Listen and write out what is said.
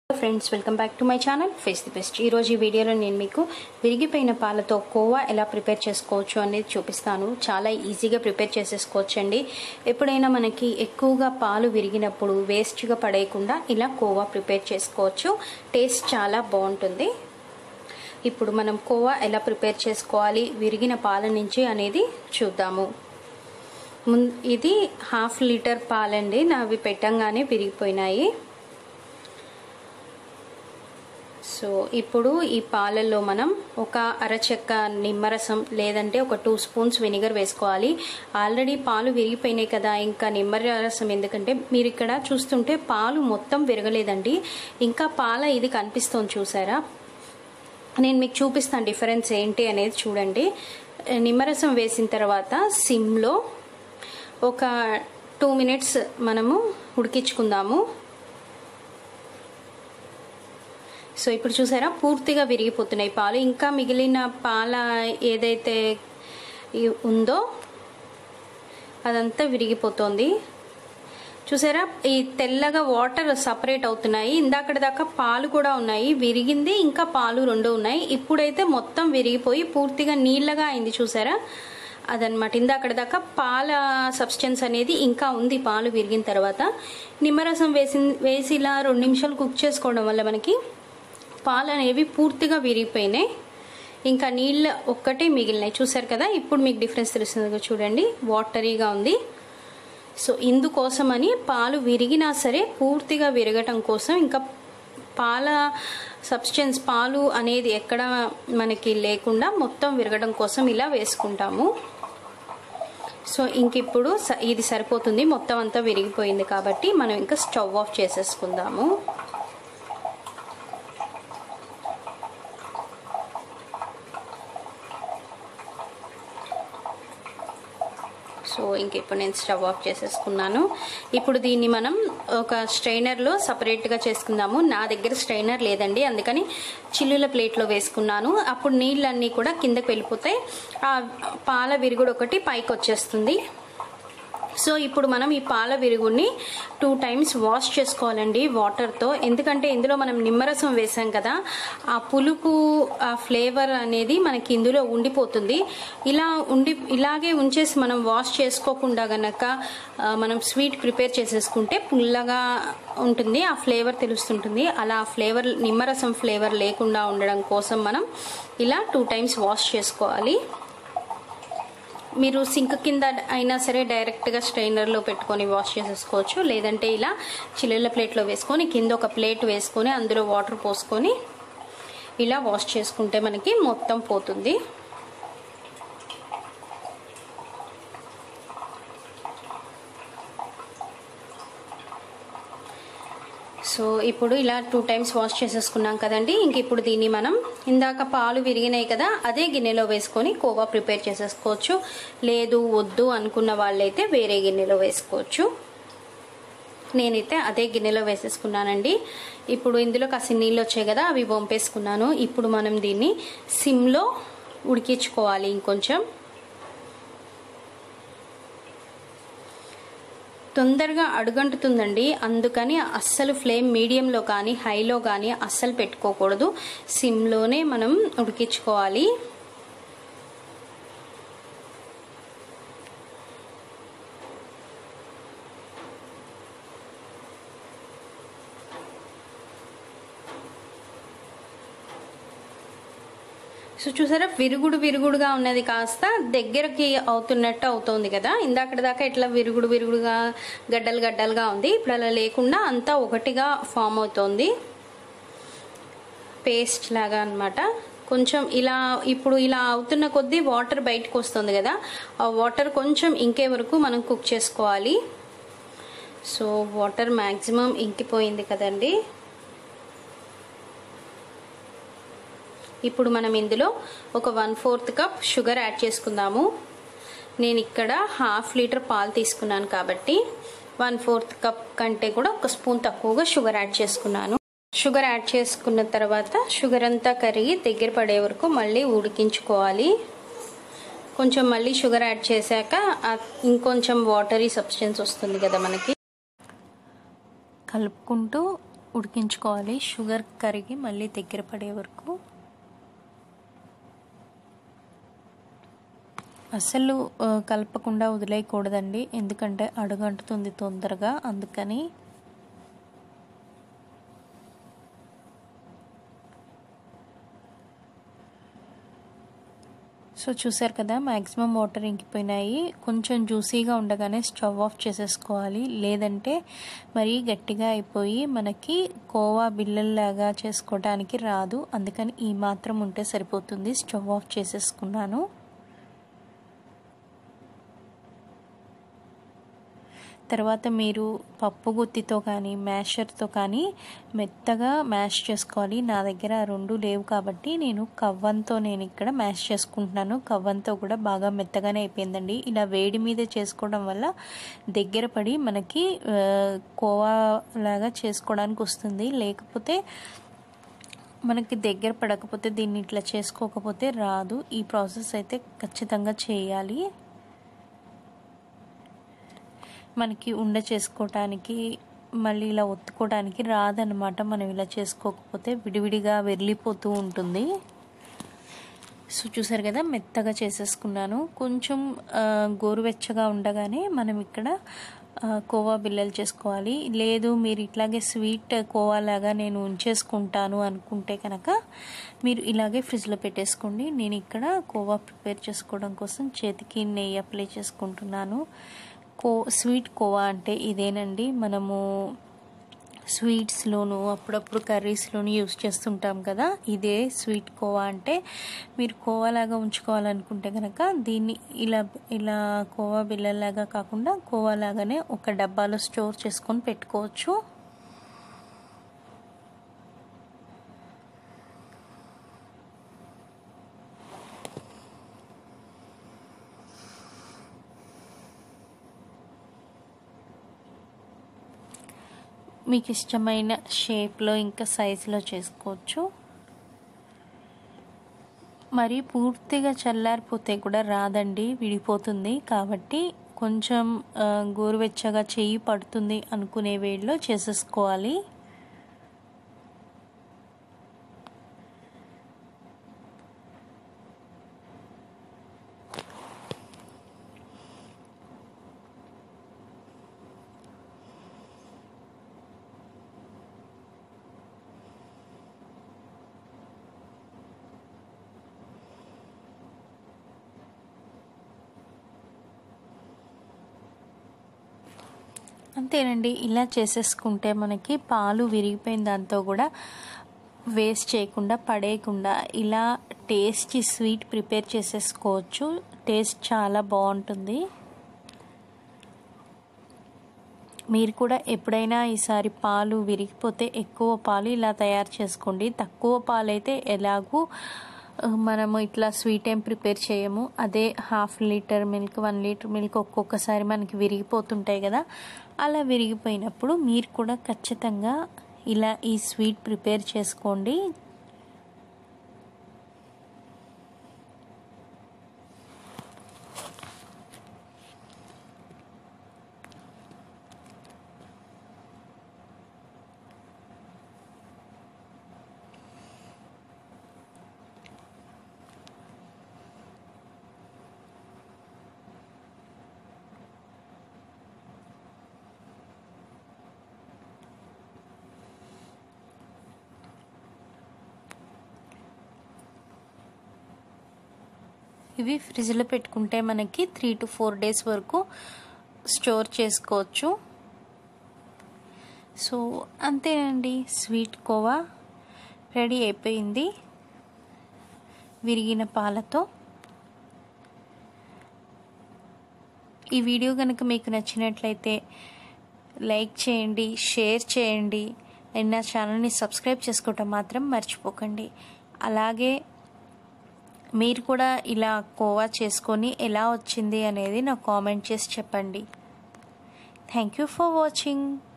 friends welcome back to my channel face the best ఈరోజు ఈ వీడియోలో నేను మీకు విరిగిపోయిన పాలతో కోవా ఎలా ప్రిపేర్ చేసుకోవచ్చు అనేది చూపిస్తాను చాలా ఈజీగా ప్రిపేర్ చేసేసుకోవచ్చు అండి ఎప్పుడైనా మనకి ఎక్కువగా పాలు విరిగినప్పుడు వేస్ట్గా పడేయకుండా ఇలా కోవా ప్రిపేర్ చేసుకోవచ్చు టేస్ట్ చాలా బాగుంటుంది ఇప్పుడు మనం కోవా ఎలా ప్రిపేర్ చేసుకోవాలి విరిగిన పాల నుంచి అనేది చూద్దాము ముం ఇది హాఫ్ లీటర్ పాలండి నావి పెట్టంగానే విరిగిపోయినాయి సో ఇప్పుడు ఈ పాలల్లో మనం ఒక అరచెక్క నిమ్మరసం లేదంటే ఒక టూ స్పూన్స్ వెనిగర్ వేసుకోవాలి ఆల్రెడీ పాలు విరిగిపోయినాయి కదా ఇంకా నిమ్మరసం ఎందుకంటే మీరు ఇక్కడ చూస్తుంటే పాలు మొత్తం విరగలేదండి ఇంకా పాల ఇది కనిపిస్తుంది చూసారా నేను మీకు చూపిస్తాను డిఫరెన్స్ ఏంటి అనేది చూడండి నిమ్మరసం వేసిన తర్వాత సిమ్లో ఒక టూ మినిట్స్ మనము ఉడికించుకుందాము సో ఇప్పుడు చూసారా పూర్తిగా విరిగిపోతున్నాయి పాలు ఇంకా మిగిలిన పాల ఏదైతే ఉందో అదంతా విరిగిపోతుంది చూసారా ఈ తెల్లగా వాటర్ సపరేట్ అవుతున్నాయి ఇందాకడ దాకా పాలు కూడా ఉన్నాయి విరిగింది ఇంకా పాలు రెండు ఉన్నాయి ఇప్పుడైతే మొత్తం విరిగిపోయి పూర్తిగా నీళ్ళగా అయింది చూసారా అదనమాట ఇందాకడ దాకా పాల సబ్స్టెన్స్ అనేది ఇంకా ఉంది పాలు విరిగిన తర్వాత నిమ్మరసం వేసి వేసి ఇలా రెండు నిమిషాలు కుక్ చేసుకోవడం వల్ల మనకి పాలు అనేవి పూర్తిగా విరిగిపోయినాయి ఇంకా నీళ్ళ ఒక్కటే మిగిలినాయి చూసారు కదా ఇప్పుడు మీకు డిఫరెన్స్ తెలుస్తుంది చూడండి వాటరీగా ఉంది సో ఇందుకోసమని పాలు విరిగినా సరే పూర్తిగా విరగటం కోసం ఇంకా పాల సబ్స్టెన్స్ పాలు అనేది ఎక్కడ మనకి లేకుండా మొత్తం విరగడం కోసం ఇలా వేసుకుంటాము సో ఇంక ఇప్పుడు ఇది సరిపోతుంది మొత్తం అంతా విరిగిపోయింది కాబట్టి మనం ఇంకా స్టవ్ ఆఫ్ చేసేసుకుందాము సో ఇంక ఇప్పుడు నేను స్టవ్ ఆఫ్ చేసేసుకున్నాను ఇప్పుడు దీన్ని మనం ఒక స్ట్రైనర్లో సపరేట్గా చేసుకుందాము నా దగ్గర స్ట్రైనర్ లేదండి అందుకని చిల్లుల ప్లేట్లో వేసుకున్నాను అప్పుడు నీళ్ళన్నీ కూడా కిందకి వెళ్ళిపోతాయి ఆ పాల విరుగుడు ఒకటి పైకి వచ్చేస్తుంది సో ఇప్పుడు మనం ఈ పాల విరుగుని టూ టైమ్స్ వాష్ చేసుకోవాలండి వాటర్తో ఎందుకంటే ఇందులో మనం నిమ్మరసం వేసాం కదా ఆ పులుపు ఆ ఫ్లేవర్ అనేది మనకి ఇందులో ఉండిపోతుంది ఇలా ఉండి ఇలాగే ఉంచేసి మనం వాష్ చేసుకోకుండా గనక మనం స్వీట్ ప్రిపేర్ చేసేసుకుంటే పుల్లగా ఉంటుంది ఆ ఫ్లేవర్ తెలుస్తుంటుంది అలా ఫ్లేవర్ నిమ్మరసం ఫ్లేవర్ లేకుండా ఉండడం కోసం మనం ఇలా టూ టైమ్స్ వాష్ చేసుకోవాలి మీరు సింక్ కింద అయినా సరే డైరెక్ట్గా స్ట్రైనర్లో పెట్టుకొని వాష్ చేసేసుకోవచ్చు లేదంటే ఇలా చిల్లుల ప్లేట్లో వేసుకొని కింద ఒక ప్లేట్ వేసుకొని అందులో వాటర్ పోసుకొని ఇలా వాష్ చేసుకుంటే మనకి మొత్తం పోతుంది సో ఇప్పుడు ఇలా టూ టైమ్స్ వాష్ చేసేసుకున్నాం కదండి ఇంక ఇప్పుడు దీన్ని మనం ఇందాక పాలు విరిగినాయి కదా అదే గిన్నెలో వేసుకొని కోవా ప్రిపేర్ చేసేసుకోవచ్చు లేదు వద్దు అనుకున్న వాళ్ళైతే వేరే గిన్నెలో వేసుకోవచ్చు నేనైతే అదే గిన్నెలో వేసేసుకున్నానండి ఇప్పుడు ఇందులో కాసి నీళ్ళు వచ్చాయి కదా అవి వంపేసుకున్నాను ఇప్పుడు మనం దీన్ని సిమ్లో ఉడికించుకోవాలి ఇంకొంచెం తొందరగా అడుగంటుతుందండి అందుకని అస్సలు ఫ్లేమ్ మీడియంలో కానీ హైలో కానీ అస్సలు పెట్టుకోకూడదు సిమ్లోనే మనం ఉడికించుకోవాలి సో చూసారా విరుగుడు విరుగుడుగా ఉన్నది కాస్త దగ్గరకి అవుతున్నట్టు అవుతుంది కదా ఇందాకటి దాకా ఇట్లా విరుగుడు విరుగుడుగా గడ్డలు గడ్డలుగా ఉంది ఇప్పుడు అలా లేకుండా అంతా ఒకటిగా ఫామ్ అవుతుంది పేస్ట్ లాగా అనమాట కొంచెం ఇలా ఇప్పుడు ఇలా అవుతున్న కొద్దీ వాటర్ బయటకు వస్తుంది కదా ఆ వాటర్ కొంచెం ఇంకే వరకు మనం కుక్ చేసుకోవాలి సో వాటర్ మ్యాక్సిమం ఇంకిపోయింది కదండి ఇప్పుడు మనం ఇందులో ఒక one fourth cup sugar add చేసుకుందాము నేను ఇక్కడ హాఫ్ లీటర్ పాలు తీసుకున్నాను కాబట్టి వన్ ఫోర్త్ కప్ కంటే కూడా ఒక స్పూన్ తక్కువగా షుగర్ యాడ్ చేసుకున్నాను షుగర్ యాడ్ చేసుకున్న తర్వాత షుగర్ అంతా కరిగి దగ్గర పడే వరకు మళ్ళీ ఉడికించుకోవాలి కొంచెం మళ్ళీ షుగర్ యాడ్ చేశాక ఇంకొంచెం వాటరీ సబ్స్టెన్స్ వస్తుంది కదా మనకి కలుపుకుంటూ ఉడికించుకోవాలి షుగర్ కరిగి మళ్ళీ దగ్గర పడే వరకు అసలు కలపకుండా వదిలేయకూడదండి ఎందుకంటే అడుగంటుతుంది తొందరగా అందుకని సో చూసారు కదా మ్యాక్సిమం వాటర్ ఇంకిపోయినాయి కొంచెం జ్యూసీగా ఉండగానే స్టవ్ ఆఫ్ చేసేసుకోవాలి లేదంటే మరీ గట్టిగా అయిపోయి మనకి కోవా బిల్లల్లాగా చేసుకోవడానికి రాదు అందుకని ఈ మాత్రం ఉంటే సరిపోతుంది స్టవ్ ఆఫ్ చేసేసుకున్నాను తర్వాత మీరు పప్పు గుత్తితో కానీ మ్యాషర్తో కానీ మెత్తగా మ్యాష్ చేసుకోవాలి నా దగ్గర రెండు లేవు కాబట్టి నేను కవ్వంతో నేను ఇక్కడ మ్యాష్ చేసుకుంటున్నాను కవ్వంతో కూడా బాగా మెత్తగానే అయిపోయిందండి ఇలా వేడి మీద చేసుకోవడం వల్ల దగ్గర పడి మనకి కోవా లాగా చేసుకోవడానికి వస్తుంది లేకపోతే మనకి దగ్గర పడకపోతే దీన్ని ఇట్లా చేసుకోకపోతే రాదు ఈ ప్రాసెస్ అయితే ఖచ్చితంగా చేయాలి మనకి ఉండ చేసుకోవటానికి మళ్ళీ ఇలా ఒత్తుకోవడానికి రాదనమాట మనం ఇలా చేసుకోకపోతే విడివిడిగా వెళ్ళిపోతూ ఉంటుంది సో చూసారు కదా మెత్తగా చేసేసుకున్నాను కొంచెం గోరువెచ్చగా ఉండగానే మనం ఇక్కడ కోవా బిల్లలు చేసుకోవాలి లేదు మీరు ఇట్లాగే స్వీట్ కోవా లాగా నేను ఉంచేసుకుంటాను అనుకుంటే కనుక మీరు ఇలాగే ఫ్రిడ్జ్లో పెట్టేసుకోండి నేను ఇక్కడ కోవా ప్రిపేర్ చేసుకోవడం కోసం చేతికి నెయ్యి అప్లై చేసుకుంటున్నాను కో స్వీట్ కోవా అంటే ఇదేనండి మనము స్వీట్స్లోను అప్పుడప్పుడు కర్రీస్లోను యూస్ చేస్తుంటాం కదా ఇదే స్వీట్ కోవా అంటే మీరు కోవా లాగా ఉంచుకోవాలనుకుంటే కనుక దీన్ని ఇలా ఇలా కోవా బిల్లలాగా కాకుండా కోవా లాగానే ఒక డబ్బాలో స్టోర్ చేసుకొని పెట్టుకోవచ్చు మీకు ఇష్టమైన షేప్లో ఇంకా సైజులో చేసుకోవచ్చు మరి పూర్తిగా చల్లారిపోతే కూడా రాదండి విడిపోతుంది కాబట్టి కొంచెం గోరువెచ్చగా చెయ్యి పడుతుంది అనుకునే వేడిలో చేసేసుకోవాలి అంతేనండి ఇలా చేసేసుకుంటే మనకి పాలు విరిగిపోయిన దాంతో కూడా వేస్ట్ చేయకుండా పడేయకుండా ఇలా టేస్టీ స్వీట్ ప్రిపేర్ చేసేసుకోవచ్చు టేస్ట్ చాలా బాగుంటుంది మీరు కూడా ఎప్పుడైనా ఈసారి పాలు విరిగిపోతే ఎక్కువ పాలు ఇలా తయారు చేసుకోండి తక్కువ పాలు అయితే ఎలాగూ మనము ఇట్లా స్వీట్ ఏం ప్రిపేర్ చేయము అదే half litre milk one litre milk ఒక్కొక్కసారి మనకి విరిగిపోతుంటాయి కదా అలా విరిగిపోయినప్పుడు మీరు కూడా ఖచ్చితంగా ఇలా ఈ స్వీట్ ప్రిపేర్ చేసుకోండి ఇవి ఫ్రిడ్జ్లో పెట్టుకుంటే మనకి త్రీ టు ఫోర్ డేస్ వరకు స్టోర్ చేసుకోవచ్చు సో అంతేనండి స్వీట్ కోవా రెడీ అయిపోయింది విరిగిన పాలతో ఈ వీడియో కనుక మీకు నచ్చినట్లయితే లైక్ చేయండి షేర్ చేయండి అండ్ నా ఛానల్ని సబ్స్క్రైబ్ చేసుకోవటం మాత్రం మర్చిపోకండి అలాగే మీరు కూడా ఇలా కోవా చేసుకొని ఎలా వచ్చింది అనేది నాకు కామెంట్ చేసి చెప్పండి థ్యాంక్ యూ ఫర్ వాచింగ్